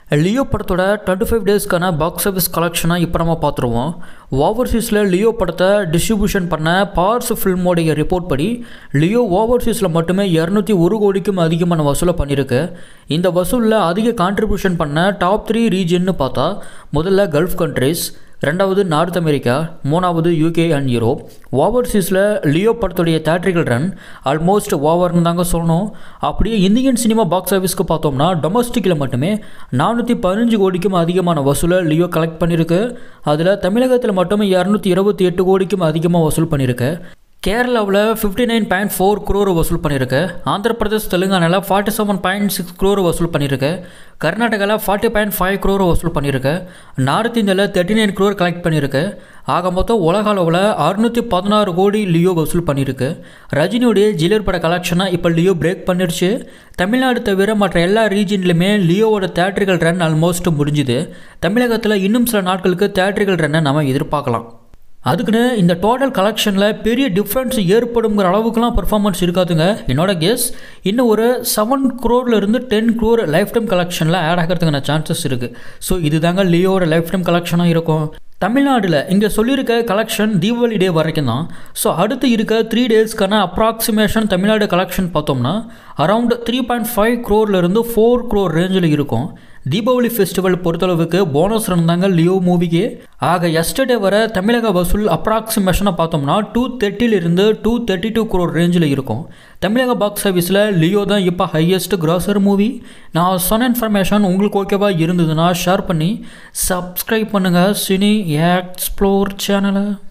Leo படத்தோட twenty five டேஸ்க்கான box office கலெக்ஷனாக இப்போ நம்ம பார்த்துருவோம் ஓவர்சீஸில் லியோ படத்தை டிஸ்ட்ரிபியூஷன் பண்ண பார்ஸ் ஃபில்மோடைய ரிப்போர்ட் படி லியோ ஓவர்சீஸில் மட்டுமே இரநூத்தி ஒரு கோடிக்கும் அதிகமான வசூலை பண்ணியிருக்கு இந்த வசூலில் அதிக கான்ட்ரிபியூஷன் பண்ண டாப் த்ரீ ரீஜன்னு பார்த்தா முதல்ல கல்ஃப் கண்ட்ரீஸ் ரெண்டாவது நார்த் அமெரிக்கா மூணாவது யூகே அண்ட் யூரோப் ஓவர்சீஸில் லியோ படத்துடைய தேட்ரிக்கல் ரன் ஆல்மோஸ்ட் ஓவர்னு தாங்க சொல்லணும் அப்படியே இந்தியன் சினிமா பாக்ஸ் ஆஃபீஸ்க்கு பார்த்தோம்னா டொமஸ்டிக்கில் மட்டுமே நானூற்றி பதினஞ்சு கோடிக்கும் அதிகமான வசூலை லியோ கலெக்ட் பண்ணியிருக்கு அதில் தமிழகத்தில் மட்டுமே இரநூத்தி இருபத்தி எட்டு கோடிக்கும் அதிகமாக வசூல் பண்ணியிருக்கு கேரளாவில் fifty nine point four crore வசூல் பண்ணியிருக்கு ஆந்திர பிரதேஷ் தெலுங்கானாவில் forty seven point six crore வசூல் பண்ணியிருக்கு கர்நாடகாவில் ஃபார்ட்டி பாயிண்ட் ஃபைவ் குரோர் வசூல் பண்ணியிருக்கு நார்த் இந்தியாவில் தேர்ட்டி நைன் குரோர் கலெக்ட் பண்ணியிருக்கு ஆக மொத்தம் உலக அளவில் அறுநூற்றி பதினாறு கோடி லியோ வசூல் பண்ணியிருக்கு ரஜினியுடைய ஜிலர் பட கலெக்ஷனாக இப்போ லியோ பிரேக் பண்ணிடுச்சு தமிழ்நாடு தவிர மற்ற எல்லா ரீஜன்லையுமே லியோவோட தேட்ரிக்கல் ரன் ஆல்மோஸ்ட் முடிஞ்சுது தமிழகத்தில் இன்னும் சில நாட்களுக்கு தேட்ரிக்கல் ரன்னை நம்ம எதிர்பார்க்கலாம் அதுக்குன்னு இந்த டோட்டல் கலெக்ஷனில் பெரிய டிஃப்ரென்ஸ் ஏற்படுங்கிற அளவுக்குலாம் பர்ஃபார்மன்ஸ் இருக்காதுங்க என்னோட கெஸ் இன்னும் ஒரு செவன் இருந்து டென் க்ரோர் லைஃப் டைம் கலெக்ஷனில் ஆட் ஆகிறதுக்கான சான்சஸ் இருக்குது ஸோ இதுதாங்க லியோவோட லைஃப் டைம் கலெக்ஷனாக இருக்கும் தமிழ்நாட்டில் இங்கே சொல்லியிருக்க கலெக்ஷன் தீபாவளி டே வரைக்கும் தான் ஸோ அடுத்து இருக்க த்ரீ டேஸ்க்கான அப்ராக்சிமேஷன் தமிழ்நாடு கலெக்ஷன் பார்த்தோம்னா அரவுண்ட் த்ரீ பாயிண்ட் ஃபைவ் க்ரோர்லேருந்து ஃபோர் க்ரோர் ரேஞ்சில் இருக்கும் தீபாவளி ஃபெஸ்டிவல் பொறுத்தளவுக்கு போனஸ் இருந்தாங்க லியோ மூவிக்கு ஆக எஸ்டர்டே வர தமிழக வசூல் அப்ராக்சிமேஷனை பார்த்தோம்னா டூ தேர்ட்டிலிருந்து டூ தேர்ட்டி டூ குரோர் ரேஞ்சில் இருக்கும் தமிழக பாக்ஸ் ஆஃபீஸில் லியோ தான் இப்போ ஹையஸ்ட் கிராசர் மூவி நான் சொன்ன இன்ஃபர்மேஷன் உங்களுக்கு ஓகேவா இருந்ததுன்னா ஷேர் பண்ணி சப்ஸ்கிரைப் பண்ணுங்கள் சினி எக்ஸ்ப்ளோர் சேனலை